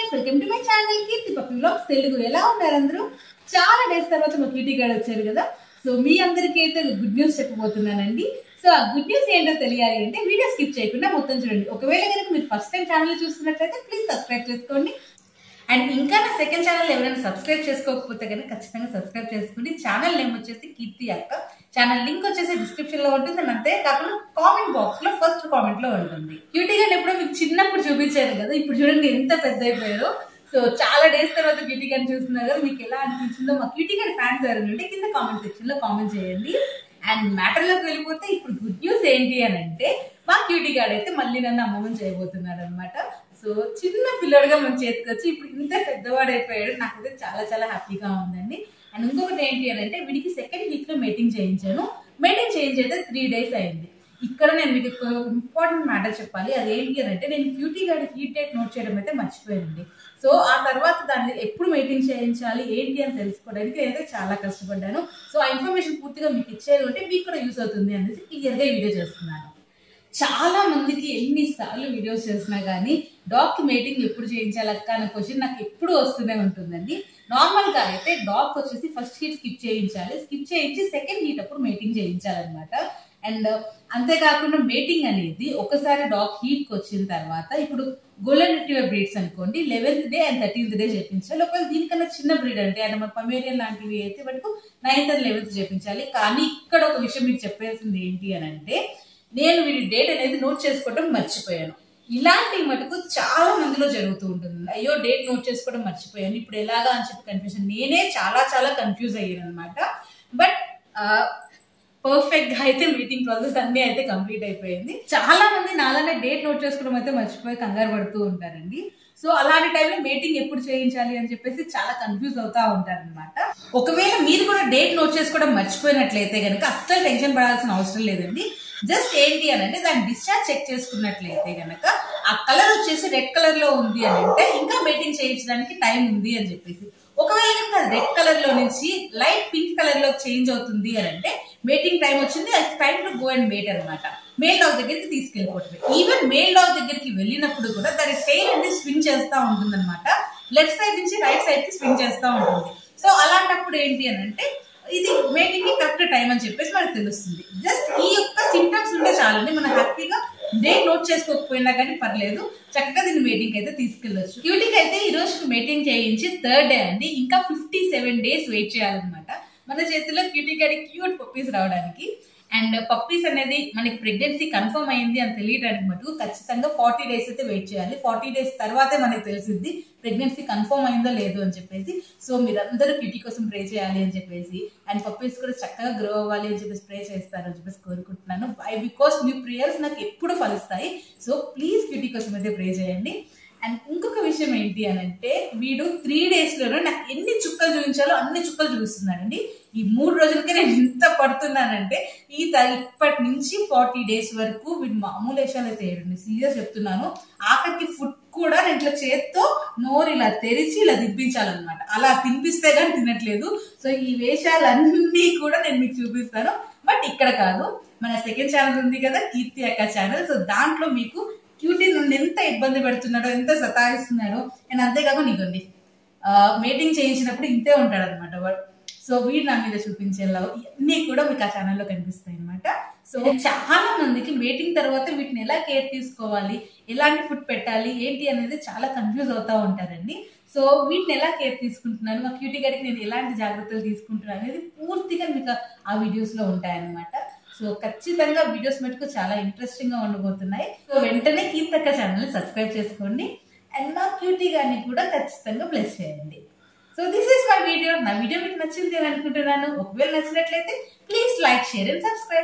friends welcome to my channel Keerthi puppy vlogs Telugu ఎలా ఉన్నారు అందరూ చాలా డేస్ తర్వాత మా క్యూటీ గారు వచ్చారు కదా సో మీ అందరికీ అయితే గుడ్ న్యూస్ చెప్పబోతున్నానండి సో ఆ గుడ్ న్యూస్ ఏంటో తెలియాలి అంటే వీడియో స్కిప్ చేయకుండా మొత్తం చూడండి ఒకవేళ కనుక మీరు ఫస్ట్ టైం ఛానల్ చూస్తున్నట్లయితే ప్లీజ్ సబ్స్క్రైబ్ చేసుకోండి అండ్ ఇంకా నా సెకండ్ ఛానల్ ఎవరైనా సబ్స్క్రైబ్ చేసుకోకపోతే కనుక ఖచ్చితంగా సబ్స్క్రైబ్ చేసుకోండి ఛానల్ నేమ్ వచ్చేసి కీర్తి అక్క ఛానల్ లింక్ వచ్చేసి డిస్క్రిప్షన్ లో ఉంటుంది అండ్ అంతే కాకుండా కామెంట్ బాక్స్ లో ఫస్ట్ కామెంట్ లో ఉంటుంది క్యూటీ గారిని ఎప్పుడో మీకు చిన్నప్పుడు చూపించారు కదా ఇప్పుడు చూడండి ఎంత పెద్ద అయిపోయారో సో చాలా డేస్ తర్వాత క్యూటీ గారిని చూస్తున్నారు కదా మీకు ఎలా అనిపించిందో మా క్యూటీ గారి ఫ్యాన్స్ ఎవరైనా ఉంటే కింద కామెంట్ సెక్షన్ లో కామెంట్ చేయండి అండ్ మ్యాటర్ లోకి వెళ్ళిపోతే ఇప్పుడు గుడ్ న్యూస్ ఏంటి అని అంటే మా క్యూటీ గారు అయితే మళ్ళీ నన్ను అమ్మమ్మని చేయబోతున్నారు అనమాట సో చిన్న పిల్లడుగా మన చేతికి వచ్చి ఇప్పుడు ఇంత పెద్దవాడు అయిపోయాడు నాకైతే చాలా చాలా హ్యాపీగా ఉందండి అండ్ ఇంకొకటి ఏంటి అని అంటే వీడికి సెకండ్ వీక్ లో మీటింగ్ చేయించాను మీటింగ్ చేంజ్ అయితే త్రీ డేస్ అయింది ఇక్కడ నేను మీకు ఇంపార్టెంట్ మ్యాటర్ చెప్పాలి అది ఏంటి అని అంటే నేను క్యూటీ గారి హీట్ డేట్ నోట్ చేయడం అయితే మర్చిపోయానండి సో ఆ తర్వాత దాన్ని ఎప్పుడు మీటింగ్ చేయించాలి ఏంటి అని తెలుసుకోవడానికి నేనైతే చాలా కష్టపడ్డాను సో ఆ ఇన్ఫర్మేషన్ పూర్తిగా మీకు ఇచ్చేది ఉంటే మీకు కూడా యూస్ అవుతుంది అనేసి క్లియర్గా వీడియో చేస్తున్నాను చాలా మందికి ఎన్నిసార్లు వీడియోస్ చేసినా కానీ డాగ్ మీటింగ్ ఎప్పుడు చేయించాలక్క అనే క్వశ్చన్ నాకు ఎప్పుడు వస్తూనే ఉంటుందండి నార్మల్ గా అయితే డాగ్ వచ్చేసి ఫస్ట్ హీట్ స్కిప్ చేయించాలి స్కిప్ చేయించి సెకండ్ హీట్ అప్పుడు మీటింగ్ చేయించాలన్నమాట అండ్ అంతేకాకుండా మేటింగ్ అనేది ఒకసారి డాగ్ హీట్ కి వచ్చిన తర్వాత ఇప్పుడు గోల్డెన్ రిట్రీవర్ బ్రీడ్స్ అనుకోండి eleventh day and thirteenth day చేయించాలి ఒకవేళ దీనికన్నా చిన్న బ్రీడ్ అంటే అంటే మన పమేరియన్ లాంటివి అయితే మనకు నైన్త్ అండ్ లెవెన్త్ చేయించాలి కానీ ఇక్కడ ఒక విషయం మీకు చెప్పాల్సింది ఏంటి అని అంటే నేను వీడి డేట్ అనేది నోట్ చేసుకోవడం మర్చిపోయాను ఇలాంటి మటుకు చాలా మందిలో జరుగుతూ ఉంటుంది అయ్యో డేట్ నోట్ చేసుకోవడం మర్చిపోయాను ఇప్పుడు ఎలాగా అని చెప్పి కన్ఫ్యూజన్ నేనే చాలా చాలా కన్ఫ్యూజ్ అయ్యాను అనమాట బట్ పర్ఫెక్ట్ గా అయితే మీటింగ్ ప్రాసెస్ అన్ని అయితే కంప్లీట్ అయిపోయింది చాలా మంది నాలానే డేట్ నోట్ చేసుకోవడం అయితే మర్చిపోయి కంగారు పడుతూ ఉంటారండి సో అలాంటి టైంలో మీటింగ్ ఎప్పుడు చేయించాలి అని చెప్పేసి చాలా కన్ఫ్యూజ్ అవుతా ఉంటారనమాట ఒకవేళ మీరు కూడా డేట్ నోట్ చేసుకోవడం మర్చిపోయినట్లయితే కనుక అస్సలు టెన్షన్ పడాల్సిన అవసరం లేదండి జస్ట్ ఏంటి అని అంటే దాన్ని డిశ్చార్జ్ చెక్ చేసుకున్నట్లయితే కనుక ఆ కలర్ వచ్చేసి రెడ్ కలర్ లో ఉంది అని అంటే ఇంకా మీటింగ్ చేయించడానికి టైం ఉంది అని చెప్పేసి ఒకవేళ కనుక రెడ్ కలర్ లో నుంచి లైట్ పింక్ కలర్ లో చేంజ్ అవుతుంది అని అంటే మేటింగ్ టైం వచ్చింది అది time to go and mate అనమాట మేల్ డాగ్ దగ్గరికి తీసుకెళ్ళిపోతుంది ఈవెన్ మేల్ డాగ్ దగ్గరికి వెళ్ళినప్పుడు కూడా దాని టైల్ అనేది స్వింగ్ చేస్తూ ఉంటుంది అనమాట లెఫ్ట్ సైడ్ నుంచి రైట్ సైడ్ కి స్వింగ్ చేస్తూ ఉంటుంది సో అలాంటప్పుడు ఏంటి అని అంటే ఇది మేటింగ్ కి కరెక్ట్ టైం అని చెప్పేసి మనకు తెలుస్తుంది జస్ట్ ఈ యొక్క సింటమ్స్ ఉంటే చాలండి మనం హ్యాపీగా డేట్ నోట్ చేసుకోకపోయినా కానీ పర్లేదు చక్కగా దీన్ని మీటింగ్ అయితే తీసుకెళ్ళొచ్చు క్యూటీకి అయితే ఈ రోజు మీటింగ్ చేయించి థర్డ్ డే అండి ఇంకా ఫిఫ్టీ సెవెన్ డేస్ వెయిట్ చేయాలన్నమాట మన చేతిలో క్యూటీ గారి క్యూట్ పప్పీస్ రావడానికి అండ్ పప్పీస్ అనేది మనకి ప్రెగ్నెన్సీ కన్ఫర్మ్ అయింది అని తెలియడానికి మటుకు ఖచ్చితంగా ఫార్టీ డేస్ అయితే వెయిట్ చేయాలి ఫార్టీ డేస్ తర్వాతే మనకి తెలిసింది ప్రెగ్నెన్సీ కన్ఫర్మ్ అయిందో లేదో అని చెప్పేసి సో మీరందరూ క్యూటీ కోసం ప్రే చేయాలి అని చెప్పేసి అండ్ పప్పీస్ కూడా చక్కగా గ్రో అవ్వాలి అని చెప్పేసి ప్రే చేస్తారు అని చెప్పేసి కోరుకుంటున్నాను ఐ బికాస్ మీ ప్రేయర్స్ నాకు ఎప్పుడు ఫలిస్తాయి సో ప్లీజ్ క్యూటీ కోసం అయితే ప్రే చేయండి అండ్ ఇంకొక విషయం ఏంటి అని అంటే వీడు త్రీ డేస్ లోనే నాకు ఎన్ని చుక్కలు చూపించాలో అన్ని చుక్కలు చూపిస్తున్నాడండి ఈ మూడు రోజులకే నేను ఎంత పడుతున్నానంటే ఈ త- ఇప్పటి నుంచి ఫార్టీ డేస్ వరకు వీడు మామూలు వేషాలు అయితే వేయడండి సీరియస్ చెప్తున్నాను ఆఖరికి ఫుడ్ కూడా నేను ఇట్లా చేత్తో నోరు ఇలా తెరిచి ఇలా దిప్పించాలన్నమాట అలా తినిపిస్తే కానీ తినట్లేదు సో ఈ వేషాలన్నీ కూడా నేను మీకు చూపిస్తాను బట్ ఇక్కడ కాదు మన సెకండ్ ఛానల్ ఉంది కదా కీర్తి అక్క ఛానల్ సో దాంట్లో మీకు క్యూటీ నుండి ఎంత ఇబ్బంది పెడుతున్నాడో ఎంత సతాయిస్తున్నాడో అండ్ అంతేకాకుండా నీకుంది మీటింగ్ చేయించినప్పుడు ఇంతే ఉంటాడు అనమాట వాడు సో వీడు నా మీద చూపించే లవ్ ఇవన్నీ కూడా మీకు ఆ ఛానల్లో కనిపిస్తాయి అనమాట సో చాలా మందికి మీటింగ్ తర్వాత వీటిని ఎలా కేర్ తీసుకోవాలి ఎలాంటి ఫుడ్ పెట్టాలి ఏంటి అనేది చాలా కన్ఫ్యూజ్ అవుతా ఉంటారండి సో వీటిని ఎలా కేర్ తీసుకుంటున్నాను మా క్యూటీ గారికి నేను ఎలాంటి జాగ్రత్తలు తీసుకుంటున్నాను అనేది పూర్తిగా మీకు ఆ వీడియోస్ లో ఉంటాయన్నమాట సో ఖచ్చితంగా వీడియోస్ మటుకు చాలా ఇంట్రెస్టింగ్ గా ఉండబోతున్నాయి సో వెంటనే కీర్తక్క ఛానల్ సబ్స్క్రైబ్ చేసుకోండి అండ్ మా క్యూటీ గారిని కూడా ఖచ్చితంగా ప్లస్ చేయండి so this is my video నా వీడియో మీకు నచ్చింది అని అనుకుంటున్నాను ఒకవేళ నచ్చినట్లయితే please like share and subscribe